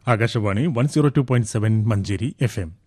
Akashvani one zero two point seven Manjeri FM FM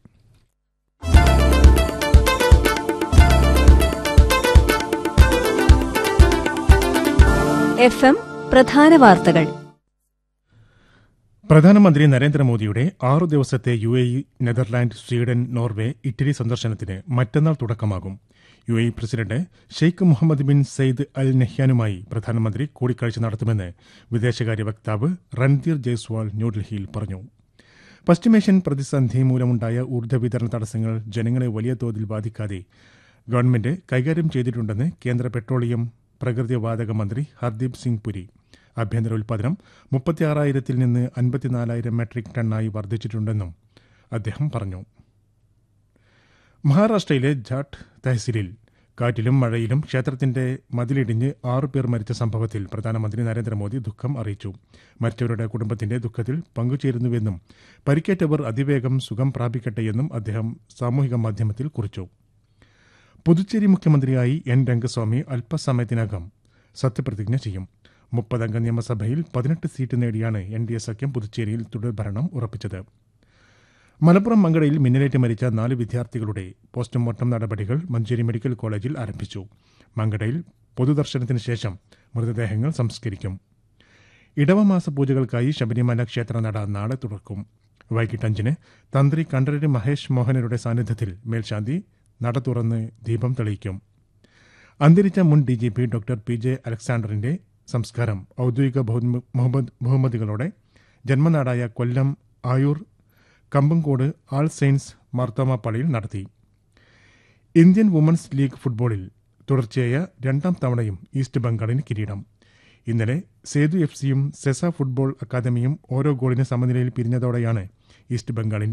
എഫ് എം പ്രധാന വാർത്തകൾ പ്രധാനമന്ത്രി നരേന്ദ്രമോദിയുടെ ആറു ദിവസത്തെ U A E Netherland Sweden Norway Italy സന്ദർശനത്തിന് മറ്റന്നാൾ തുടക്കമാകും U A E president Sheikh Mohammed bin Zayed Al നെഹ്യാനുമായി പ്രധാനമന്ത്രി കൂടിക്കാഴ്ച നടത്തുമെന്ന് വിദേശകാര്യ വക്താവ് രൺധീർ ജയ്സ്വാൾ ന്യൂഡൽഹിയിൽ പറഞ്ഞു പശ്ചിമേഷ്യൻ പ്രതിസന്ധി മൂലമുണ്ടായ ഊർജ്ജ വിതരണ തടസ്സങ്ങൾ ജനങ്ങളെ വലിയ തോതിൽ ബാധിക്കാതെ ഗവൺമെന്റ് കൈകാര്യം ചെയ്തിട്ടുണ്ടെന്ന് കേന്ദ്ര പെട്രോളിയം പ്രകൃതിവാതക മന്ത്രി ഹർദീപ് സിംഗ് പുരി ആഭ്യന്തര ഉൽപ്പാദനം മുപ്പത്തിയാറായിരത്തിൽ നിന്ന് അൻപത്തിനാലായിരം മെട്രിക് ടണ്ണായി വർദ്ധിച്ചിട്ടുണ്ടെന്നും അദ്ദേഹം പറഞ്ഞു മഹാരാഷ്ട്രയിലെ ജാട്ട് തഹസിലിൽ കാറ്റിലും മഴയിലും ക്ഷേത്രത്തിന്റെ മതിലിടിഞ്ഞ് ആറുപേർ മരിച്ച സംഭവത്തിൽ പ്രധാനമന്ത്രി നരേന്ദ്രമോദി ദുഃഖം അറിയിച്ചു മരിച്ചവരുടെ കുടുംബത്തിന്റെ ദുഃഖത്തിൽ പങ്കുചേരുന്നുവെന്നും പരിക്കേറ്റവർ അതിവേഗം സുഖം പ്രാപിക്കട്ടെയെന്നും അദ്ദേഹം സാമൂഹിക മാധ്യമത്തിൽ കുറിച്ചു പുതുച്ചേരി മുഖ്യമന്ത്രിയായി എൻ രംഗസ്വാമി അല്പസമയത്തിനകം സത്യപ്രതിജ്ഞ ചെയ്യും മുപ്പതംഗ നിയമസഭയിൽ പതിനെട്ട് സീറ്റ് നേടിയാണ് എൻ ഡി എ സഖ്യം പുതുച്ചേരിയിൽ തുടർഭരണം ഉറപ്പിച്ചത് മലപ്പുറം മങ്കടയിൽ മിന്നലേറ്റ് മരിച്ച നാല് വിദ്യാർത്ഥികളുടെ പോസ്റ്റ്മോർട്ടം നടപടികൾ മഞ്ചേരി മെഡിക്കൽ കോളേജിൽ ആരംഭിച്ചു മങ്കടയിൽ പൊതുദർശനത്തിന് ശേഷം മൃതദേഹങ്ങൾ സംസ്കരിക്കും ഇടവമാസ പൂജകൾക്കായി ശബരിമല ക്ഷേത്രനട നാളെ തുറക്കും വൈകിട്ട് അഞ്ചിന് തന്ത്രി കണ്ഠരര് മഹേഷ് മോഹനരുടെ സാന്നിധ്യത്തിൽ മേൽശാന്തി നട തുറന്ന് ദീപം തെളിയിക്കും അന്തരിച്ച മുൻ D G P doctor P J അലക്സാണ്ടറിന്റെ സംസ്കാരം ഔദ്യോഗിക ബഹുമ- മുഹമ്മദ് ബഹുമതികളോടെ ജന്മനാടായ കൊല്ലം ആയൂർ കമ്പങ്കോട് ആൾ സെയിൻസ് മാർത്തോമ പള്ളിയിൽ നടത്തി ഇന്ത്യൻ വുമൻസ് ലീഗ് ഫുട്ബോളിൽ തുടർച്ചയായ രണ്ടാം തവണയും ഈസ്റ്റ് ബംഗാളിന് കിരീടം ഇന്നലെ സേതു എഫ് സിയും സെസ ഫുട്ബോൾ അക്കാദമിയും ഓരോ ഗോളിന് സമനിലയിൽ പിരിഞ്ഞതോടെയാണ് ഈസ്റ്റ് ബംഗാളിന്റെ